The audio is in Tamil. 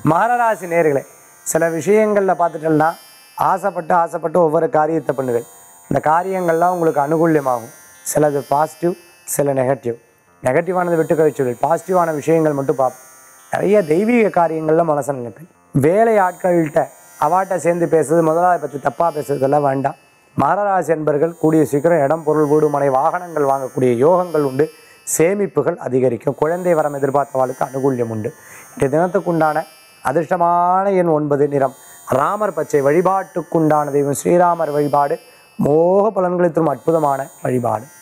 மகராசி நேர்களே சில விஷயங்களில் பார்த்துட்டோம்னா ஆசைப்பட்டு ஆசைப்பட்டு ஒவ்வொரு காரியத்தை பண்ணுவேன் இந்த காரியங்கள்லாம் உங்களுக்கு அனுகூல்யமாகும் சிலது பாசிட்டிவ் சில நெகட்டிவ் நெகட்டிவானதை விட்டு கழிச்சுடுவேன் பாசிட்டிவான விஷயங்கள் மட்டும் பார்ப்பேன் நிறைய தெய்வீக காரியங்களில் மனசை நினைப்பேன் வேலை ஆட்கள்கிட்ட அவாட்ட சேர்ந்து பேசுறது முதலாளி பற்றி தப்பாக பேசுறதெல்லாம் வேண்டாம் மகராசி என்பர்கள் கூடிய சீக்கிரம் இடம் பொருள் வீடு மனை வாகனங்கள் வாங்கக்கூடிய யோகங்கள் உண்டு சேமிப்புகள் அதிகரிக்கும் குழந்தை வரம் எதிர்பார்த்தவாளுக்கு அனுகூல்யம் உண்டு இன்றைய தினத்துக்குண்டான அதிர்ஷ்டமான எண் ஒன்பது நிறம் ராமர் பச்சை வழிபாட்டுக்குண்டான தெய்வம் ஸ்ரீராமர் வழிபாடு மோக பலன்களை தரும் அற்புதமான வழிபாடு